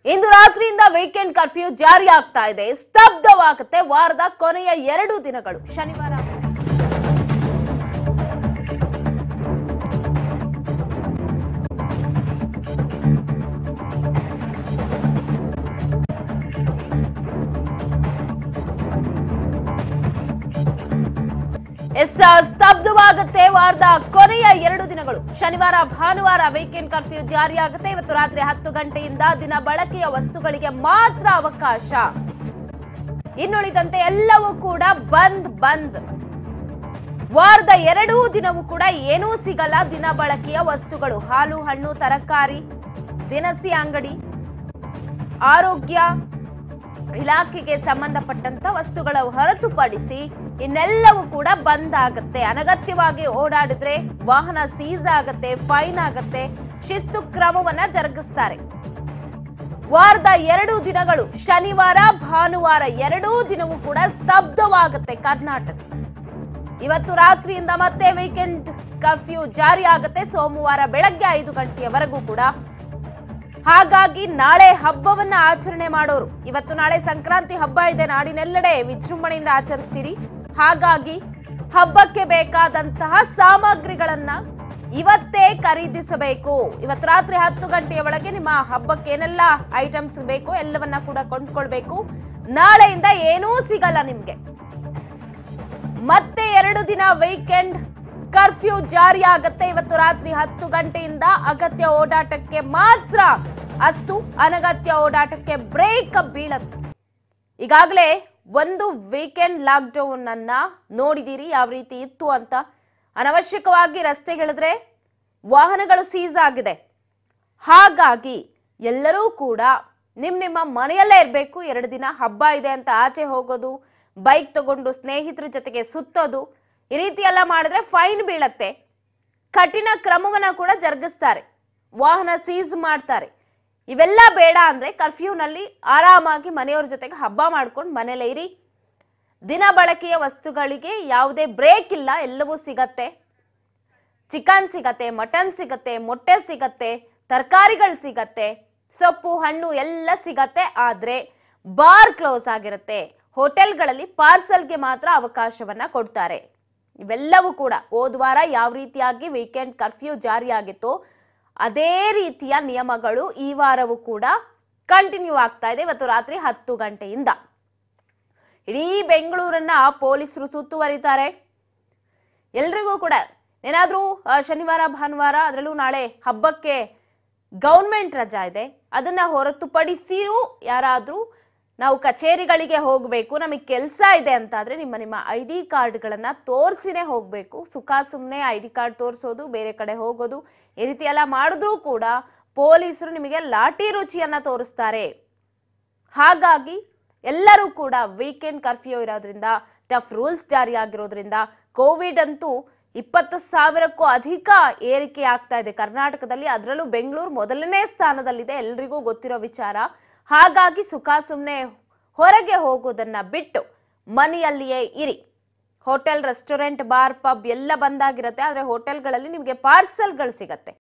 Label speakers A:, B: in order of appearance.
A: ಇಂದು ರಾತ್ರಿಯಿಂದ weekend curfew ಜಾರಿ ಆಗ್ತಾ ಇದೆ ಸ್ತಬ್ಧವಾಗುತ್ತೆ ವಾರದ ಕೊನೆಯ ಎರಡು ದಿನಗಳು ಶನಿವಾರ ಎಸ್ ಸ್ತಬ್ಧವಾಗುತ್ತೆ ವಾರದ ಕೊನೆಯ ಎರಡು ದಿನಗಳು ಶನಿವಾರ ಭಾನುವಾರ ವೀಕೆಂಡ್ ಕರ್ಫ್ಯೂ ಜಾರಿಯಾಗುತ್ತೆ ಇವತ್ತು ರಾತ್ರಿ ಹತ್ತು ಗಂಟೆಯಿಂದ ದಿನ ಬಳಕೆಯ ವಸ್ತುಗಳಿಗೆ ಮಾತ್ರ ಅವಕಾಶ ಇನ್ನುಳಿದಂತೆ ಎಲ್ಲವೂ ಕೂಡ ಬಂದ್ ಬಂದ್ ವಾರದ ಎರಡೂ ದಿನವೂ ಕೂಡ ಏನೂ ಸಿಗಲ್ಲ ದಿನ ಬಳಕೆಯ ವಸ್ತುಗಳು ಹಾಲು ಹಣ್ಣು ತರಕಾರಿ ದಿನಸಿ ಅಂಗಡಿ ಆರೋಗ್ಯ ಇಲಾಖೆಗೆ ಸಂಬಂಧಪಟ್ಟಂತ ವಸ್ತುಗಳ ಹೊರತುಪಡಿಸಿ ಇನ್ನೆಲ್ಲವೂ ಕೂಡ ಬಂದ್ ಆಗುತ್ತೆ ಅನಗತ್ಯವಾಗಿ ಓಡಾಡಿದ್ರೆ ವಾಹನ ಸೀಸ್ ಆಗತ್ತೆ ಫೈನ್ ಆಗತ್ತೆ ಶಿಸ್ತು ಕ್ರಮವನ್ನ ಜರುಗಿಸ್ತಾರೆ ವಾರದ ಎರಡು ದಿನಗಳು ಶನಿವಾರ ಭಾನುವಾರ ಎರಡೂ ದಿನವೂ ಕೂಡ ಸ್ತಬ್ಧವಾಗುತ್ತೆ ಕರ್ನಾಟಕ ಇವತ್ತು ರಾತ್ರಿಯಿಂದ ಮತ್ತೆ ವೀಕೆಂಡ್ ಕರ್ಫ್ಯೂ ಜಾರಿ ಆಗುತ್ತೆ ಸೋಮವಾರ ಬೆಳಗ್ಗೆ ಐದು ಗಂಟೆಯವರೆಗೂ ಕೂಡ ಹಾಗಾಗಿ ನಾಳೆ ಹಬ್ಬವನ್ನ ಆಚರಣೆ ಮಾಡೋರು ಇವತ್ತು ನಾಳೆ ಸಂಕ್ರಾಂತಿ ಹಬ್ಬ ಇದೆ ನಾಡಿನೆಲ್ಲೆಡೆ ವಿಜೃಂಭಣೆಯಿಂದ ಆಚರಿಸ್ತೀರಿ ಹಾಗಾಗಿ ಹಬ್ಬಕ್ಕೆ ಬೇಕಾದಂತಹ ಸಾಮಗ್ರಿಗಳನ್ನ ಇವತ್ತೇ ಖರೀದಿಸಬೇಕು ಇವತ್ತು ರಾತ್ರಿ ಹತ್ತು ಗಂಟೆಯ ಒಳಗೆ ನಿಮ್ಮ ಹಬ್ಬಕ್ಕೆ ಏನೆಲ್ಲ ಐಟಮ್ಸ್ ಬೇಕೋ ಎಲ್ಲವನ್ನ ಕೂಡ ಕೊಂಡ್ಕೊಳ್ಬೇಕು ನಾಳೆಯಿಂದ ಏನೂ ಸಿಗಲ್ಲ ನಿಮ್ಗೆ ಮತ್ತೆ ಎರಡು ದಿನ ವೀಕೆಂಡ್ ಕರ್ಫ್ಯೂ ಜಾರಿ ಆಗತ್ತೆ ಇವತ್ತು ರಾತ್ರಿ ಹತ್ತು ಗಂಟೆಯಿಂದ ಅಗತ್ಯ ಓಡಾಟಕ್ಕೆ ಮಾತ್ರ ಅಸ್ತು ಅನಗತ್ಯ ಓಡಾಟಕ್ಕೆ ಬ್ರೇಕ್ ಬೀಳತ್ತೆ ಈಗಾಗಲೇ ಒಂದು ವೀಕೆಂಡ್ ಲಾಕ್ಡೌನ್ ಅನ್ನ ನೋಡಿದಿರಿ ಯಾವ ರೀತಿ ಇತ್ತು ಅಂತ ಅನವಶ್ಯಕವಾಗಿ ರಸ್ತೆಗಿಳಿದ್ರೆ ವಾಹನಗಳು ಸೀಸ್ ಆಗಿದೆ ಹಾಗಾಗಿ ಎಲ್ಲರೂ ಕೂಡ ನಿಮ್ ನಿಮ್ಮ ಮನೆಯಲ್ಲೇ ಇರಬೇಕು ಎರಡು ದಿನ ಹಬ್ಬ ಇದೆ ಅಂತ ಆಚೆ ಹೋಗೋದು ಬೈಕ್ ತಗೊಂಡು ಸ್ನೇಹಿತರ ಜೊತೆಗೆ ಸುತ್ತೋದು ಈ ರೀತಿ ಎಲ್ಲ ಮಾಡಿದ್ರೆ ಫೈನ್ ಬೀಳತ್ತೆ ಕಠಿಣ ಕ್ರಮವನ್ನ ಕೂಡ ಜರುಗಿಸ್ತಾರೆ ವಾಹನ ಸೀಸ್ ಮಾಡ್ತಾರೆ ಇವೆಲ್ಲ ಬೇಡ ಅಂದ್ರೆ ಕರ್ಫ್ಯೂನಲ್ಲಿ ಆರಾಮಾಗಿ ಮನೆಯವ್ರ ಜೊತೆಗೆ ಹಬ್ಬ ಮಾಡ್ಕೊಂಡು ಮನೇಲೇ ಇರಿ ದಿನ ಬಳಕೆಯ ವಸ್ತುಗಳಿಗೆ ಯಾವುದೇ ಬ್ರೇಕ್ ಇಲ್ಲ ಎಲ್ಲವೂ ಸಿಗತ್ತೆ ಚಿಕನ್ ಸಿಗತ್ತೆ ಮಟನ್ ಸಿಗತ್ತೆ ಮೊಟ್ಟೆ ಸಿಗತ್ತೆ ತರಕಾರಿಗಳು ಸಿಗತ್ತೆ ಸೊಪ್ಪು ಹಣ್ಣು ಎಲ್ಲ ಸಿಗತ್ತೆ ಆದ್ರೆ ಬಾರ್ ಕ್ಲೋಸ್ ಆಗಿರುತ್ತೆ ಹೋಟೆಲ್ಗಳಲ್ಲಿ ಪಾರ್ಸಲ್ಗೆ ಮಾತ್ರ ಅವಕಾಶವನ್ನ ಕೊಡ್ತಾರೆ ಇವೆಲ್ಲವೂ ಕೂಡ ಹೋದ ವಾರ ಯಾವ ರೀತಿಯಾಗಿ ವೀಕೆಂಡ್ ಕರ್ಫ್ಯೂ ಜಾರಿಯಾಗಿತ್ತು ಅದೇ ರೀತಿಯ ನಿಯಮಗಳು ಈ ವಾರವೂ ಕೂಡ ಕಂಟಿನ್ಯೂ ಆಗ್ತಾ ಇದೆ ಇವತ್ತು ರಾತ್ರಿ ಹತ್ತು ಗಂಟೆಯಿಂದ ಇಡೀ ಬೆಂಗಳೂರನ್ನ ಪೊಲೀಸರು ಸುತ್ತುವರಿತಾರೆ ಎಲ್ರಿಗೂ ಕೂಡ ಏನಾದರೂ ಶನಿವಾರ ಭಾನುವಾರ ಅದರಲ್ಲೂ ನಾಳೆ ಹಬ್ಬಕ್ಕೆ ಗೌರ್ಮೆಂಟ್ ರಜಾ ಇದೆ ಅದನ್ನ ಹೊರತುಪಡಿಸಿಯೂ ಯಾರಾದರೂ ನಾವು ಕಚೇರಿಗಳಿಗೆ ಹೋಗಬೇಕು ನಮಗೆ ಕೆಲಸ ಇದೆ ಅಂತಾದ್ರೆ ನಿಮ್ಮ ನಿಮ್ಮ ಐ ಡಿ ಕಾರ್ಡ್ಗಳನ್ನು ತೋರಿಸಿನೇ ಹೋಗಬೇಕು ಸುಖ ಸುಮ್ಮನೆ ಐ ಡಿ ಕಾರ್ಡ್ ತೋರಿಸೋದು ಬೇರೆ ಕಡೆ ಹೋಗೋದು ಈ ರೀತಿ ಎಲ್ಲ ಮಾಡಿದ್ರೂ ಕೂಡ ಪೊಲೀಸರು ನಿಮಗೆ ಲಾಠಿ ರುಚಿಯನ್ನ ತೋರಿಸ್ತಾರೆ ಹಾಗಾಗಿ ಎಲ್ಲರೂ ಕೂಡ ವೀಕೆಂಡ್ ಕರ್ಫ್ಯೂ ಇರೋದ್ರಿಂದ ಟಫ್ ರೂಲ್ಸ್ ಜಾರಿ ಆಗಿರೋದ್ರಿಂದ ಕೋವಿಡ್ ಅಂತೂ ಇಪ್ಪತ್ತು ಸಾವಿರಕ್ಕೂ ಅಧಿಕ ಏರಿಕೆ ಆಗ್ತಾ ಇದೆ ಕರ್ನಾಟಕದಲ್ಲಿ ಅದರಲ್ಲೂ ಬೆಂಗಳೂರು ಮೊದಲನೇ ಸ್ಥಾನದಲ್ಲಿದೆ ಎಲ್ರಿಗೂ ಗೊತ್ತಿರೋ ವಿಚಾರ ಹಾಗಾಗಿ ಸುಖ ಸುಮ್ಮನೆ ಹೊರಗೆ ಹೋಗೋದನ್ನ ಬಿಟ್ಟು ಮನೆಯಲ್ಲಿಯೇ ಇರಿ ಹೋಟೆಲ್ ರೆಸ್ಟೋರೆಂಟ್ ಬಾರ್ ಪಬ್ ಎಲ್ಲ ಬಂದಾಗಿರುತ್ತೆ ಆದರೆ ಹೋಟೆಲ್ಗಳಲ್ಲಿ ನಿಮಗೆ ಪಾರ್ಸಲ್ಗಳು ಸಿಗತ್ತೆ